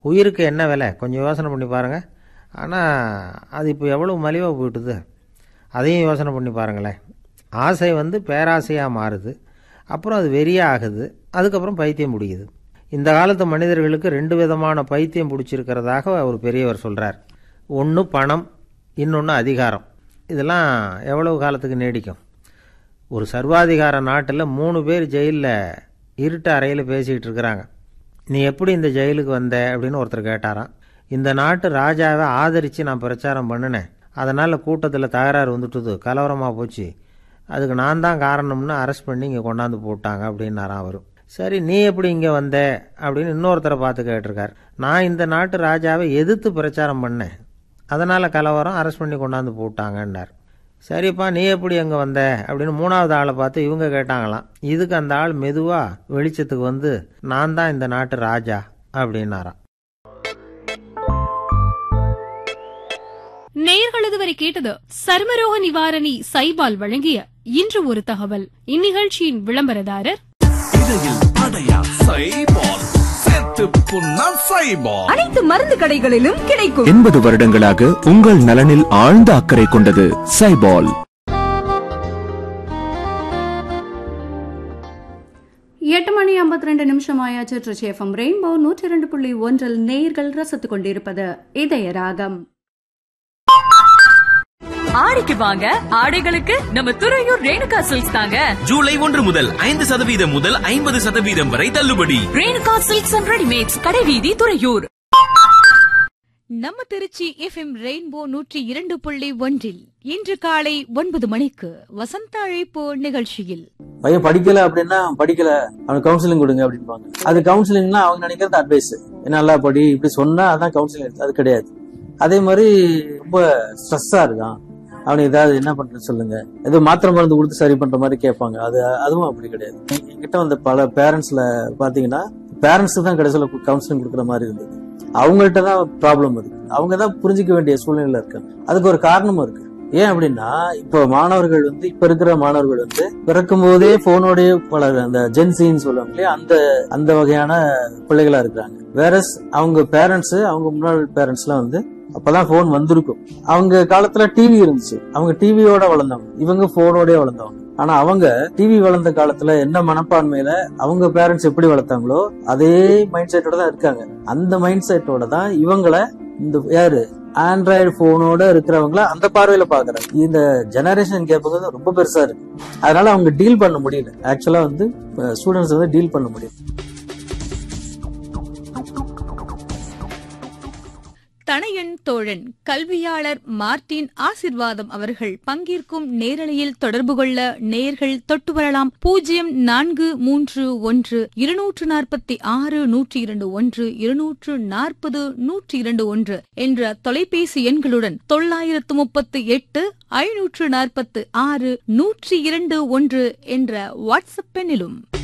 உயிருக்கு என்ன விலை கொஞ்சம் யோசனை பண்ணி பாருங்கள் ஆனால் அது இப்போ எவ்வளோ மலிவாக போயிட்டுது அதையும் யோசனை பண்ணி பாருங்களேன் ஆசை வந்து பேராசையாக மாறுது அப்புறம் அது வெறியாக ஆகுது அதுக்கப்புறம் பைத்தியம் பிடிக்குது இந்த காலத்து மனிதர்களுக்கு ரெண்டு விதமான பைத்தியம் பிடிச்சிருக்கிறதாக ஒரு பெரியவர் சொல்கிறார் ஒன்று பணம் இன்னொன்று அதிகாரம் இதெல்லாம் எவ்வளவு காலத்துக்கு நீடிக்கும் ஒரு சர்வாதிகார நாட்டில் மூணு பேர் ஜெயிலில் இருட்டு அறையில் பேசிக்கிட்டு இருக்கிறாங்க நீ எப்படி இந்த ஜெயிலுக்கு வந்த அப்படின்னு ஒருத்தர் கேட்டாராம் இந்த நாட்டு ராஜாவை ஆதரித்து நான் பிரச்சாரம் பண்ணினேன் அதனால் கூட்டத்தில் தகராறு வந்துட்டுது கலவரமாக போச்சு அதுக்கு நான் தான் காரணம்னு அரெஸ்ட் பண்ணி இங்கே கொண்டாந்து போட்டாங்க அப்படின்னாராம் அவர் சரி நீ எப்படி இங்கே வந்த அப்படின்னு இன்னொருத்தரை பார்த்து கேட்டிருக்கார் நான் இந்த நாட்டு ராஜாவை எதிர்த்து பிரச்சாரம் பண்ணேன் அதனால் கலவரம் அரெஸ்ட் பண்ணி கொண்டாந்து போட்டாங்கன்னார் சரிப்பா நீ எப்படி அங்கே வந்த அப்படின்னு மூணாவது ஆளை பார்த்து இவங்க கேட்டாங்களாம் இதுக்கு அந்த ஆள் மெதுவாக வெளிச்சத்துக்கு வந்து நான் தான் இந்த நாட்டு ராஜா அப்படின்னாராம் நேயர்கள் இதுவரை கேட்டது சர்மரோக நிவாரணி சைபால் வழங்கிய இன்று ஒரு தகவல் இந்நிகழ்ச்சியின் விளம்பரதாரர் இடையில் அடையா சைபால் சேர்த்து புண்ணா சைபால் அனைத்து மருந்து கடைகளிலும் கிடைக்கும் எண்பது வருடங்களாக உங்கள் நலனில் ஆழ்ந்த அக்கறை கொண்டது சைபால் எட்டு மணி ஐம்பத்தி ரெண்டு நிமிஷம் ஆயாச்சு ட்ரிச்சி எஃப்எம் ரெயின்போ நூற்றி இரண்டு புள்ளி ஒன்றில் நேயர்கள் ரசித்துக் கொண்டிருப்பது இதய ராகம் ஆடிக்கு வாங்க ஆடைகளுக்கு நம்ம துறையூர் ரேணுகா சில்க்ஸ் தாங்க ஜூலை ஒன்று முதல் ஐந்து சதவீதம் முதல் ஐம்பது சதவீதம் வரை தள்ளுபடி ரேணுகா சில்க்ஸ் அண்ட் ரெடிமேட்ஸ் கடைவீதி துறையூர் நம்ம திருச்சி எஃப்எம் ரெயின்போ நூற்றி இரண்டு புள்ளி ஒன்றில் இன்று காலை ஒன்பது மணிக்கு வசந்த அழைப்பு நிகழ்ச்சியில் பையன் படிக்கல அப்படின்னா படிக்கல அவனுக்கு கவுன்சிலிங் கொடுங்க அப்படின்பாங்க அது கவுன்சிலிங்னா அவங்க நினைக்கிறது அட்வைஸ் நல்லா படி இப்படி சொன்னா அதான் கவுன்சிலிங் அது கிடையாது அதே மாதிரி ரொம்ப ஸ்ட்ரெஸ்ஸா இருக்கான் அவனுக்கு ஏதாவது என்ன பண்றது சொல்லுங்க ஏதோ மாத்திரை மருந்து கொடுத்து சரி பண்ற மாதிரி கேட்பாங்க அது அதுவும் அப்படி கிடையாது என்கிட்ட வந்த பல பேரண்ட்ஸ்ல பாத்தீங்கன்னா பேரண்ட்ஸ் தான் கடைசியில கவுன்சிலிங் கொடுக்குற மாதிரி இருந்தது அவங்கள்ட்ட தான் ப்ராப்ளம் இருக்கு அவங்க தான் புரிஞ்சிக்க வேண்டிய சூழ்நிலை இருக்காங்க அதுக்கு ஒரு காரணமும் இருக்கு ஏன் அப்படின்னா இப்போ மாணவர்கள் வந்து இப்ப இருக்கிற மாணவர்கள் வந்து பிறக்கும் போதே போனோடய பல அந்த ஜென்சின்னு சொல்லுவாங்க இல்லையா அந்த அந்த வகையான பிள்ளைகளா இருக்கிறாங்க வேற அவங்க பேரண்ட்ஸ் அவங்க முன்னாள் பேரண்ட்ஸ் எல்லாம் வந்து அப்பதான் போன் வந்திருக்கும் அவங்க காலத்துல டிவி இருந்துச்சு அவங்க டிவியோட வளர்ந்தவங்க இவங்க போனோடய வளர்ந்தவங்க ஆனா அவங்க டிவி வளர்ந்த காலத்துல என்ன மனப்பான்மையில அவங்க பேரண்ட்ஸ் எப்படி வளர்த்தாங்களோ அதே மைண்ட் செட்டோட தான் இருக்காங்க அந்த மைண்ட் செட்டோட தான் இவங்கள இந்த யாரு ஆண்ட்ராய்டு போனோட இருக்கிறவங்கள அந்த பார்வையில பாக்குறாங்க இந்த ஜெனரேஷன் கேப் வந்து ரொம்ப பெருசா இருக்கு அதனால அவங்க டீல் பண்ண முடியல ஆக்சுவலா வந்து ஸ்டூடெண்ட்ஸ் வந்து டீல் பண்ண முடியல தனையன் தோழன் கல்வியாளர் மார்டின் ஆசிர்வாதம் அவர்கள் பங்கேற்கும் நேரலையில் தொடர்பு கொள்ள நேயர்கள் தொட்டு வரலாம் பூஜ்ஜியம் நான்கு மூன்று ஒன்று இருநூற்று நாற்பத்தி ஆறு நூற்றி இரண்டு ஒன்று இருநூற்று நாற்பது நூற்றி இரண்டு ஒன்று என்ற தொலைபேசி எண்களுடன் தொள்ளாயிரத்து முப்பத்து எட்டு ஐநூற்று நாற்பத்து ஆறு நூற்றி இரண்டு ஒன்று என்ற வாட்ஸ்அப் எண்ணிலும்